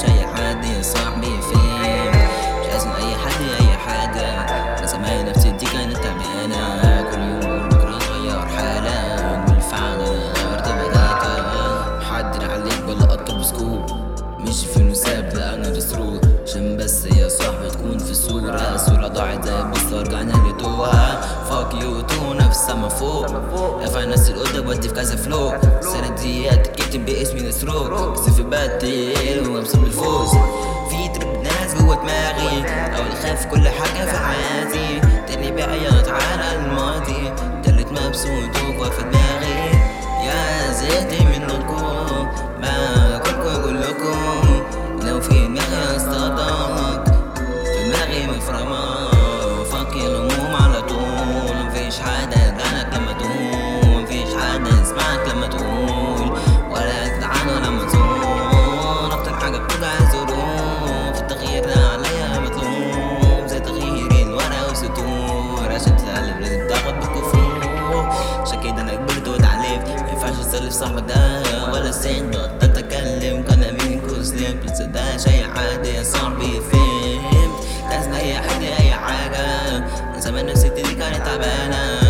تصدقش اي حد يا صاحبي فين مش لازم اي حد اي حاجة انا زمان نفسي دي كانت تعبانة كل يوم بقول بكرة اتغير حالا بالفعل انا ارتبطت محدد عليك ولا اطلب بسكوب مش في نساب لا انا رسول عشان بس يا صاحبي تكون في الصورة الصورة ضاعت زي بس رجعنا لتوها فاك يو تو نفس السما فوق ارفع نفس الأوضة بدي في كذا فلو السنة دي هتكتب باسمي نسروق بس في بدل وامسك بالفوز في ترب ناس جوا دماغي او اخاف كل حاجة في حياتي تاني بعيط على الماضي تالت مبسوط وقف في دماغي يا زهقت منكم ما كلكم كلكم لو في دماغي اصطادك في دماغي مفرمة فك الهموم على طول مفيش حد يرجعلك لما تقول مفيش حد يسمعك لما تقول ولا يجدعان لما تزور أكتر حاجة بتوجع الظروف التغيير ده عليا مطلوب زي تغيير الورق والسطور عشان تتعلم لازم تاخد بالكفور عشان كده انا كبرت واتعلمت مينفعش تسلف صاحبك ده ولا السن بطلت اتكلم كان امين كوزلم متصدقش اي حد يا صاحبي فهمت لازم اي حد اي حاجة من زمان نفسيتي دي كانت تعبانة